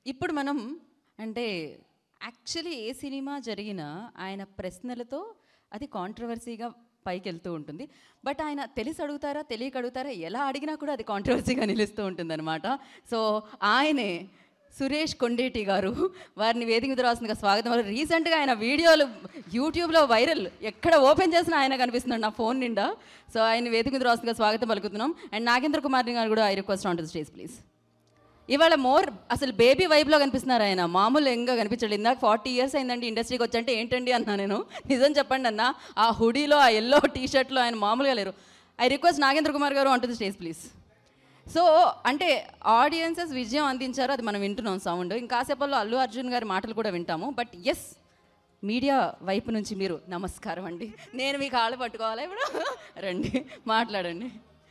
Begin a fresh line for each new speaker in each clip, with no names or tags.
ఇప్పుడు మనం అంటే యాక్చువల్లీ ఏ సినిమా జరిగినా ఆయన ప్రశ్నలతో అది కాంట్రవర్సీగా పైకి వెళ్తూ ఉంటుంది బట్ ఆయన తెలిసి అడుగుతారా తెలియక అడుగుతారా ఎలా అడిగినా కూడా అది కాంట్రవర్సీగా నిలుస్తూ ఉంటుందన్నమాట సో ఆయనే సురేష్ కొండేటి గారు వారిని వేదిక మీద రాసిందిగా స్వాగతం వారు రీసెంట్గా ఆయన వీడియోలు యూట్యూబ్లో వైరల్ ఎక్కడ ఓపెన్ చేసినా ఆయన కనిపిస్తున్నాడు నా ఫోన్ నిండా సో ఆయన వేదిక మీద రాసిందిగా స్వాగతం పలుకుతున్నాం అండ్ నాగేంద్ర కుమార్ గారు కూడా I request on to stage please ఇవాళ మోర్ అసలు బేబీ వైబ్లో కనిపిస్తున్నారు ఆయన మామూలు ఎంగా కనిపించలేదు ఇందాక ఫార్టీ ఇయర్స్ అయిందండి ఇండస్ట్రీకి వచ్చంటే ఏంటండి అన్నా నేను నిజం చెప్పండి అన్న ఆ హుడీలో ఆ ఎల్లో టీ షర్ట్లో ఆయన మామూలుగా లేరు ఐ రిక్వెస్ట్ నాగేంద్ర కుమార్ గారు అంటుంది స్టేజ్ ప్లీజ్ సో అంటే ఆడియన్సెస్ విజయం అందించారు అది మనం వింటున్నాం సౌండ్ ఇంకాసేపట్లో అల్లు అర్జున్ గారి మాటలు కూడా వింటాము బట్ ఎస్ మీడియా వైపు నుంచి మీరు నమస్కారం అండి నేను మీ కాళ్ళు పట్టుకోవాలా ఇప్పుడు రండి మాట్లాడండి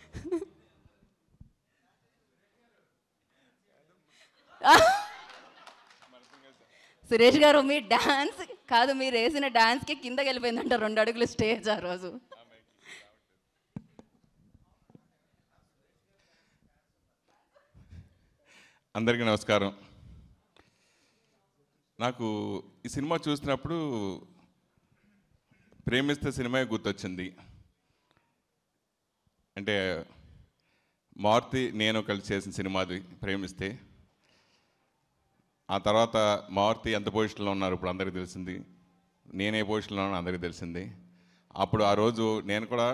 సురేష్ గారు మీ డాన్స్ కాదు మీరు వేసిన డాన్స్కి కిందకి వెళ్ళిపోయిందంట రెండు అడుగులు స్టేజ్ ఆ రోజు
అందరికీ నమస్కారం నాకు ఈ సినిమా చూసినప్పుడు ప్రేమిస్తే సినిమా గుర్తొచ్చింది అంటే మారుతి నేను కలిసి చేసిన సినిమా అది ప్రేమిస్తే ఆ తర్వాత మారుతి ఎంత పొజిషన్లో ఉన్నారు ఇప్పుడు అందరికీ తెలిసింది నేనే పొజిషన్లో ఉన్నాను అందరికీ తెలిసింది అప్పుడు ఆ రోజు నేను కూడా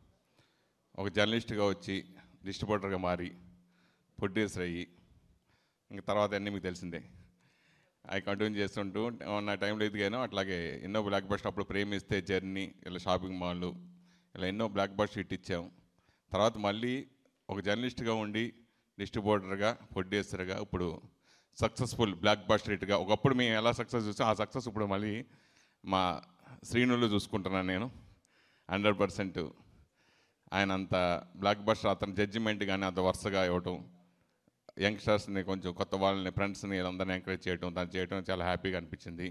ఒక జర్నలిస్ట్గా వచ్చి డిస్ట్రిబ్యూటర్గా మారి ప్రొడ్యూసర్ అయ్యి ఇంక తర్వాత అన్నీ మీకు తెలిసిందే అవి కంటిన్యూ చేస్తుంటూ నా టైంలో ఎదిగాను అట్లాగే ఎన్నో బ్లాక్ బస్ట్ అప్పుడు ప్రేమిస్తే జర్నీ ఇలా షాపింగ్ మాల్లు ఇలా ఎన్నో బ్లాక్ బస్ట్ హిట్ ఇచ్చాం తర్వాత మళ్ళీ ఒక జర్నలిస్ట్గా ఉండి డిస్ట్రిబ్యూటర్గా ప్రొడ్యూసర్గా ఇప్పుడు సక్సెస్ఫుల్ బ్లాక్ బస్టర్ హిట్గా ఒకప్పుడు మేము ఎలా సక్సెస్ చూసాం ఆ సక్సెస్ ఇప్పుడు మళ్ళీ మా శ్రీనులు చూసుకుంటున్నాను నేను హండ్రెడ్ పర్సెంట్ ఆయన అంత బ్లాక్ బస్టర్ అతని జడ్జిమెంట్ కానీ అంత వరుసగా ఇవ్వటం యంగ్స్టర్స్ని కొంచెం కొత్త వాళ్ళని ఫ్రెండ్స్ని వీళ్ళందరినీ ఎంకరేజ్ చేయడం తను చేయడం చాలా హ్యాపీగా అనిపించింది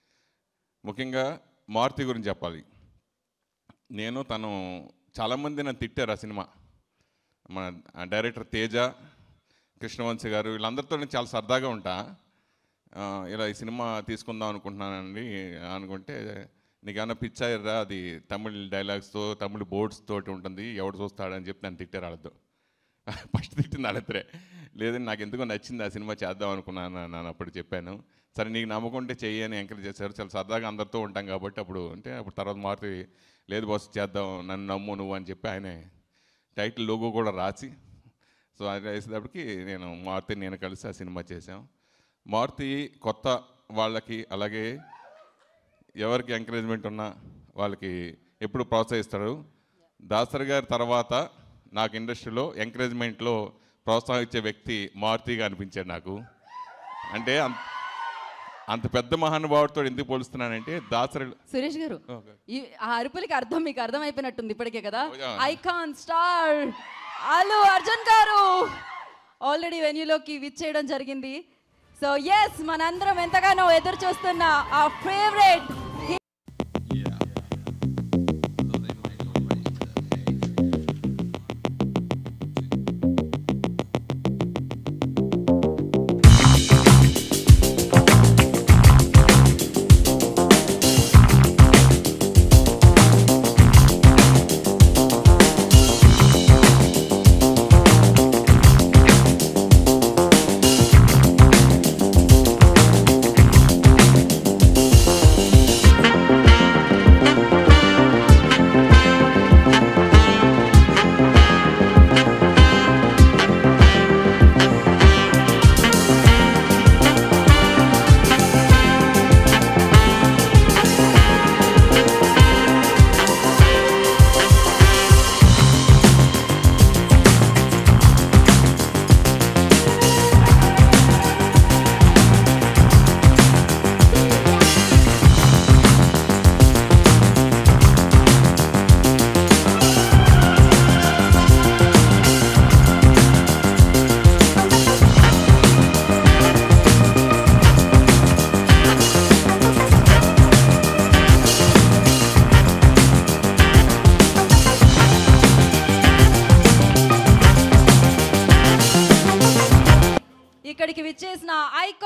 ముఖ్యంగా మారుతి గురించి చెప్పాలి నేను తను చాలామంది నన్ను తిట్టారు ఆ సినిమా మన డైరెక్టర్ తేజ కృష్ణవంశీ గారు వీళ్ళందరితో నేను చాలా సరదాగా ఉంటా ఆ, ఇలా ఈ సినిమా తీసుకుందాం అనుకుంటున్నానండి అనుకుంటే నీకేమన్నా పిచ్చాయిరా అది తమిళ్ డైలాగ్స్తో తమిళ్ బోర్డ్స్ తోటి ఉంటుంది ఎవడు చూస్తాడని చెప్పి నన్ను తిట్టారు వాళ్ళతో ఫస్ట్ తిట్టింది వాళ్ళిద్దరే లేదండి నాకు ఎందుకో నచ్చింది ఆ సినిమా చేద్దాం అనుకున్నాను నేను అప్పుడు చెప్పాను సరే నీకు నమ్మకం ఉంటే చెయ్యి అని ఎంకరేజ్ చేశారు చాలా సరదాగా అందరితో ఉంటాం కాబట్టి అప్పుడు అంటే అప్పుడు తర్వాత మారుతి లేదు బాస్ చేద్దాం నన్ను నమ్ము నువ్వు అని చెప్పి ఆయనే టైటిల్ లోగో కూడా రాసి సో అది వేసేటప్పటికి నేను మారుతి నేను కలిసి ఆ సినిమా చేశాం మారుతి కొత్త వాళ్ళకి అలాగే ఎవరికి ఎంకరేజ్మెంట్ ఉన్నా వాళ్ళకి ఎప్పుడు ప్రోత్సహిస్తాడు దాసరి గారి తర్వాత నాకు ఇండస్ట్రీలో ఎంకరేజ్మెంట్లో ప్రోత్సహించే వ్యక్తి మారుతిగా అనిపించాడు నాకు అంటే అంత అంత పెద్ద మహానుభావుడితో ఎందుకు పోలుస్తున్నానంటే దాసరి
సురేష్ గారు
ఓకే.
ఈ ఆ అరుపులకి అర్థం మీకు అర్థం అయిపోయినట్టుంది ఇప్పటికే కదా
Oh, yeah.
Icon star Allu Arjun గారు ఆల్రెడీ వెన్యూలోకి విచ్చేయడం జరిగింది సో ఎస్ మనందరం ఎంతగానో ఎదురు చూస్తున్న ఆ favourite
Thank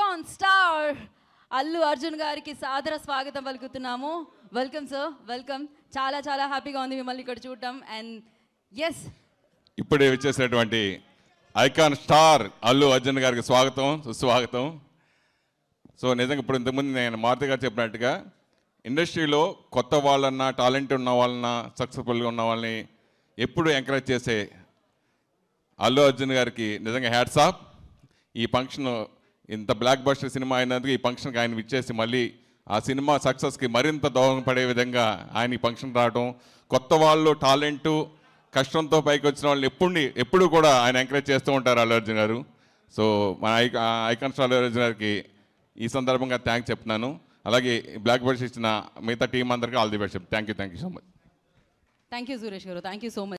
icon star Allu Arjun గారికి సాదర స్వాగతం పలుకుతున్నాము వెల్కమ్ సార్ వెల్కమ్ చాలా చాలా హ్యాపీగా ఉంది మిమ్మల్ని ఇక్కడ చూడటం అండ్ ఎస్
ఇప్పుడే వచ్చేసినటువంటి ఐకాన్ స్టార్ అల్లు అర్జున్ గారికి స్వాగతం సుస్వాగతం సో నిజంగా ఇప్పుడు ఇంతకుముందు నేను మారుతి గారు చెప్పినట్టుగా ఇండస్ట్రీలో కొత్త వాళ్ళన్నా టాలెంట్ ఉన్న వాళ్ళన్నా సక్సెస్ఫుల్గా ఉన్న వాళ్ళని ఎప్పుడు ఎంకరేజ్ చేసే అల్లు అర్జున్ గారికి నిజంగా హ్యాట్స్ ఆఫ్ ఈ ఫంక్షన్ ఇంత బ్లాక్ బస్టర్ సినిమా అయినందుకు ఈ ఫంక్షన్కి ఆయన ఇచ్చేసి మళ్ళీ ఆ సినిమా సక్సెస్కి మరింత దోహదపడే విధంగా ఆయన ఈ ఫంక్షన్ రావడం కొత్త వాళ్ళు టాలెంటు కష్టంతో పైకి వచ్చిన వాళ్ళని ఎప్పుడు ఎప్పుడు కూడా ఆయన ఎంకరేజ్ చేస్తూ ఉంటారు అల్లు అర్జున్ గారు సో మన I icon star Allu Arjun గారికి ఈ సందర్భంగా థ్యాంక్స్ చెప్తున్నాను అలాగే బ్లాక్ బస్టర్ ఇచ్చిన మిగతా టీం అందరికీ all the best thank you thank you so much
thank you Suresh గారు థ్యాంక్ యూ సో మచ్